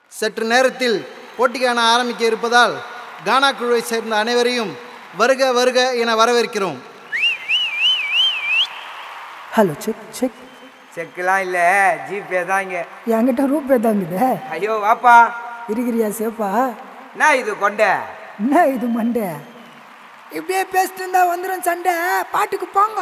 சற்று நேரத்தில் போட்டி காண ஆரம்பிக்க இருப்பதால் கானா குழுவை சேர்ந்த அனைவரையும் வருக வருக என வரவேற்கிறோம் ஹலோ செக் செக் செக்குலாம் இல்லை ஜிபே தான் இங்கே என்கிட்ட ரூபே தாங்குதே ஐயோ வாப்பா இருக்கிறியா சேப்பா என்ன இது கொண்ட என்ன இது மண்டே இப்படியே பேசிட்டு இருந்தா வந்துடும் சண்டை பாட்டுக்கு போங்க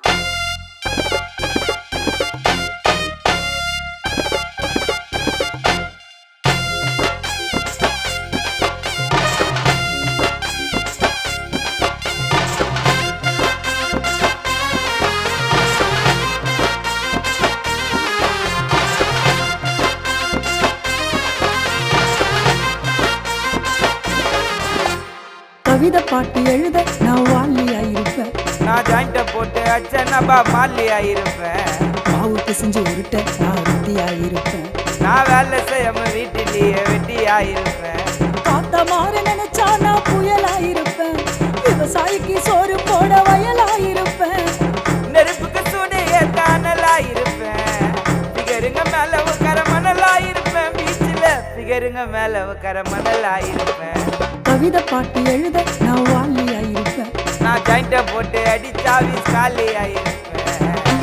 கவிதை பாட்டு எழுத நான் வாலியா இருப்பேன் நான் ஜாயிண்ட்டை போட்டு அச்சனப்பா மாலியா இருப்பேன் மாவுக்கு செஞ்சு உருட்ட நான் ரொட்டியா இருப்பேன் நான் வேலை செய்யாம வீட்டிலேயே வெட்டியா இருப்பேன் காத்த மாற நினைச்சா நான் புயலா இருப்பேன் விவசாயிக்கு சோறு போட வயலா இருப்பேன் நெருப்புக்கு சூடு ஏத்தானலா இருப்பேன் பிகருங்க மேல உட்கார மணலா இருப்பேன் பீச்சில் பிகருங்க மேல உட்கார மணலா இருப்பேன் கவிதை பாட்டு எழுத நான் வாலியா இருப்பேன் நான் ஜாயிண்ட்டை போட்டு அடிச்சா வீஸ் காலியா இருப்பேன்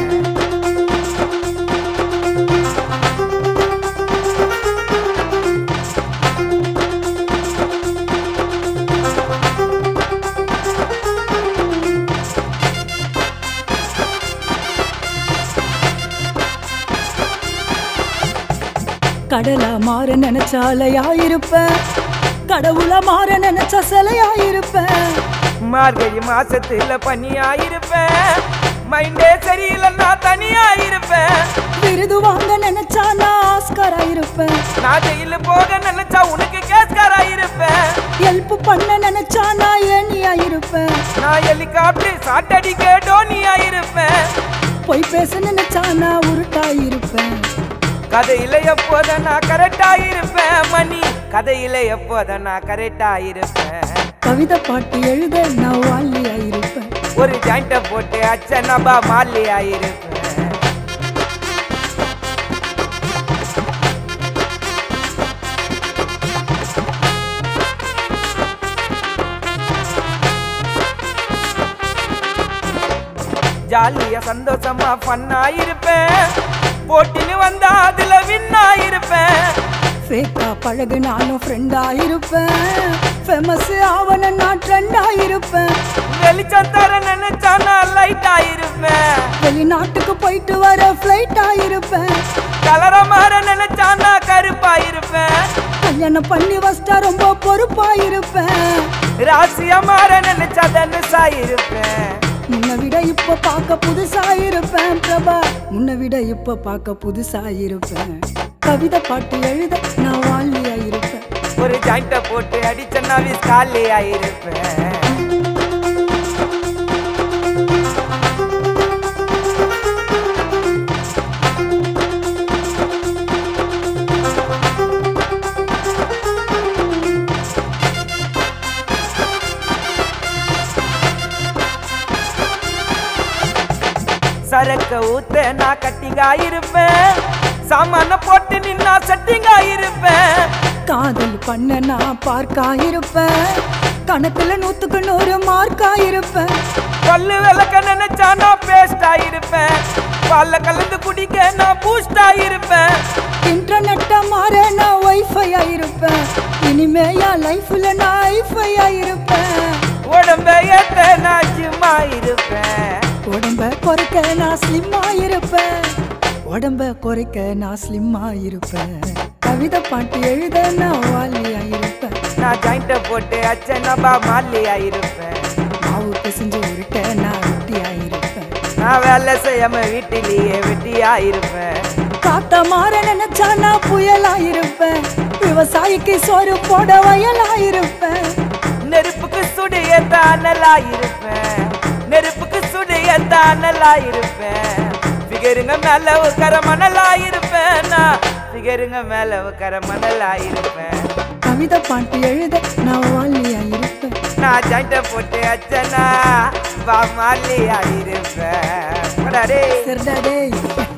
கடலா மாற நினைச்சா அலையா இருப்பேன் கடவுளா மாற நினைச்சா சிலையா இருப்பேன் மார்கழி மாசத்துல பனியா இருப்பேன் மைண்டே சரியில்லைன்னா தனியா இருப்பேன் விருது வாங்க நினைச்சா நான் ஆஸ்கரா இருப்பேன் நான் ஜெயில போக நினைச்சா உனக்கு கேஸ்காரா இருப்பேன் ஹெல்ப் பண்ண நினைச்சா நான் ஏனியா இருப்பேன் நான் ஹெலிகாப்டர் சாட்டடிக்க டோனியா இருப்பேன் பொய் பேச நினைச்சா நான் உருட்டா இருப்பேன் கதையில எப்போத நான் கரெக்டா இருப்பேன் மணி கதையில எப்போத நான் கரெக்டா இருப்பேன் கவிதை பாட்டு எழுத நான் வாலியா இருப்பேன் ஒரு ஜாயிண்ட்டை போட்டு அச்சனபா மாலியா இருப்பேன் ஜாலியா சந்தோஷமா ஃபன்னா இருப்பேன் போட்டின்னு வந்தா அதுல வின்னா இருப்பேன் ஃபேக்கா பழகு நானும் ஃப்ரெண்டா இருப்பேன் ஃபேமஸ் ஆவன நான் ட்ரெண்டா இருப்பேன் வெளிச்சம் தர நினைச்சா நான் லைட்டா இருப்பேன் வெளிநாட்டுக்கு போயிட்டு வர ஃப்ளைட்டா இருப்பேன் கலர மாற நினைச்சா நான் கருப்பா இருப்பேன் கல்யாணம் பண்ணி வச்சிட்டா ரொம்ப பொறுப்பா இருப்பேன் ராசியா மாற நினைச்சா தனுசா இருப்பேன் முன்ன விட இப்ப பார்க்க புதுசா இருப்பேன் பிரபா முன்ன விட இப்ப பார்க்க புதுசா இருப்பேன் கவிதை பாட்டு எழுத நான் வாலியா இருப்பேன் ஒரு ஜாயிண்ட்டை போட்டு அடிச்சனா வீஸ் காலியா இருப்பேன் சரக்க ஊத்த நான் கட்டிங்கா இருப்பேன் சாமான போட்டு நின்னா செட்டிங்கா இருப்பேன் காதல் பண்ண நான் பார்க்கா இருப்பேன் கணக்குல நூத்துக்கு நூறு மார்க்கா இருப்பேன் பல்லு விளக்க நினைச்சா நான் பேஸ்டா இருப்பேன் பால்ல கலந்து குடிக்க நான் பூஸ்டா இருப்பேன் இன்டர்நெட்டை மாற நான் வைஃபையா இருப்பேன் இனிமே என் லைஃப்ல நான் ஐஃபையா இருப்பேன் உடம்ப ஏத்த நான் ஜிம்மா இருப்பேன் உடம்ப குறைக்க நான் ஸ்லிம்மா இருப்பேன் உடம்ப குறைக்க நான் ஸ்லிம்மா இருப்பேன் கவிதை பாட்டு எழுத நான் வாலியா இருப்பேன் நான் ஜாயிண்ட்டை போட்டு அச்சனபா மாலியா இருப்பேன் மாவுக்கு செஞ்சு உருட்ட நான் ரொட்டியா இருப்பேன் நான் வேலை செய்யாம வீட்டிலேயே வெட்டியா இருப்பேன் காத்த மாற நினைச்சா நான் புயலா இருப்பேன் விவசாயிக்கு சோறு போட வயலா இருப்பேன் நெருப்புக்கு சுடு ஏத்த அனலா இருப்பேன் நெருப்புக்கு சுடு ஏத்த அனலா இருப்பேன் பிகருங்க மேல உட்கார மணலா இருப்பேன் நான் பிகருங்க மேல உட்கார மணலா இருப்பேன் கவிதை பாட்டு எழுத நான் வாலியா இருப்பேன் நான் ஜாயிண்ட்டை போட்டு அச்சனா வா மாலியா இருப்பேன் போடா டேய். சரிடா டேய்